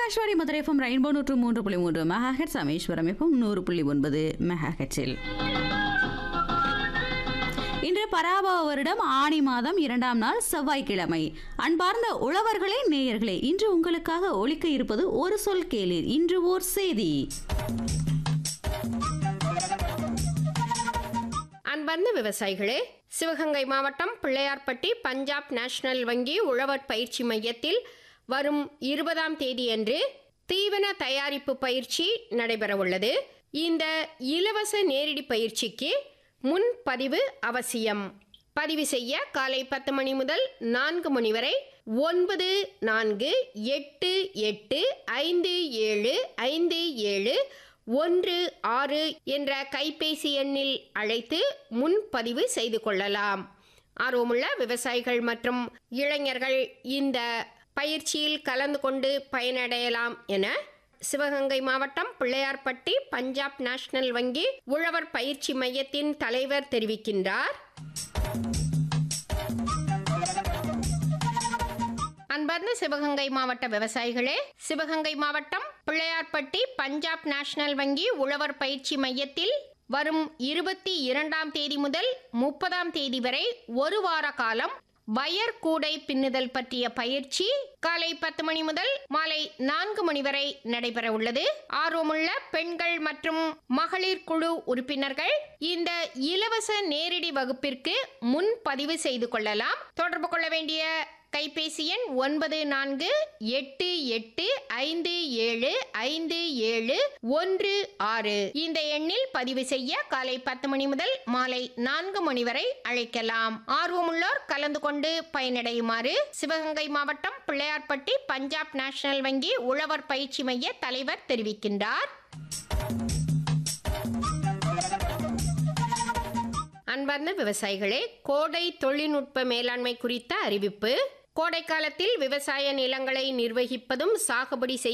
Akashvani Madurai FM rainbow நூற்று மூன்று புள்ளி மூன்று மெகாஹெட் ராமேஸ்வரம் எஃப்எம் நூறு புள்ளி ஒன்பது மெகாஹெட்ஸில் இன்று பராபவ வருடம் ஆணி மாதம் இரண்டாம் நாள் செவ்வாய்க்கிழமை அன்பார்ந்த உழவர்களே நேயர்களே இன்று உங்களுக்காக ஒலிக்க இருப்பது ஒரு சொல் கேளீர் இன்று ஓர் செய்தி அன்பார்ந்த விவசாயிகளே சிவகங்கை மாவட்டம் பிள்ளையார்பட்டி பஞ்சாப் நேஷனல் வங்கி உழவர் பயிற்சி மையத்தில் வரும் இருபதாம் தேதியன்று தீவன தயாரிப்பு பயிற்சி நடைபெறவுள்ளது இந்த இலவச நேரடி பயிற்சிக்கு முன்பதிவு அவசியம் பதிவு செய்ய காலை பத்து மணி முதல் நான்கு மணி வரை ஒன்பது நான்கு எட்டு எட்டு ஐந்து ஏழு ஐந்து ஏழு ஒன்று ஆறு என்ற கைபேசி எண்ணில் அழைத்து முன்பதிவு செய்து கொள்ளலாம் ஆர்வமுள்ள விவசாயிகள் மற்றும் இளைஞர்கள் இந்த பயிற்சியில் கலந்து கொண்டு பயனடையலாம் என சிவகங்கை மாவட்டம் பிள்ளையார்பட்டி பஞ்சாப் நேஷனல் வங்கி உழவர் பயிற்சி மையத்தின் தலைவர் தெரிவிக்கின்றார் அன்பார்ந்த சிவகங்கை மாவட்ட விவசாயிகளே சிவகங்கை மாவட்டம் பிள்ளையார்பட்டி பஞ்சாப் நேஷனல் வங்கி உழவர் பயிற்சி மையத்தில் வரும் இருபத்தி இரண்டாம் தேதி முதல் முப்பதாம் தேதி வரை ஒரு வார காலம் வயர் கூடை பின்னுதல் பற்றிய பயிற்சி காலை பத்து மணி முதல் மாலை நான்கு மணி வரை நடைபெற உள்ளது ஆர்வமுள்ள பெண்கள் மற்றும் மகளிர் குழு உறுப்பினர்கள் இந்த இலவச நேரடி வகுப்பிற்கு முன்பதிவு செய்து கொள்ளலாம் தொடர்பு கொள்ள வேண்டிய கைபேசி எண் ஒன்பது நான்கு எட்டு எட்டு ஐந்து ஏழு ஐந்து ஏழு ஒன்று ஆறு இந்த எண்ணில் பதிவு செய்ய காலை பத்து மணி முதல் மாலை நான்கு மணி வரை அழைக்கலாம் ஆர்வமுள்ளோர் கலந்து கொண்டு பயனடையுமாறு சிவகங்கை மாவட்டம் பிள்ளையார்பட்டி பஞ்சாப் நேஷனல் வங்கி உழவர் பயிற்சி மைய தலைவர் தெரிவிக்கின்றார் அன்பார்ந்த விவசாயிகளே கோடை தொழில்நுட்ப மேலாண்மை குறித்த அறிவிப்பு கோடை காலத்தில் விவசாய நிலங்களை நிர்வகிப்பதும் சாகுபடி செய்வதும்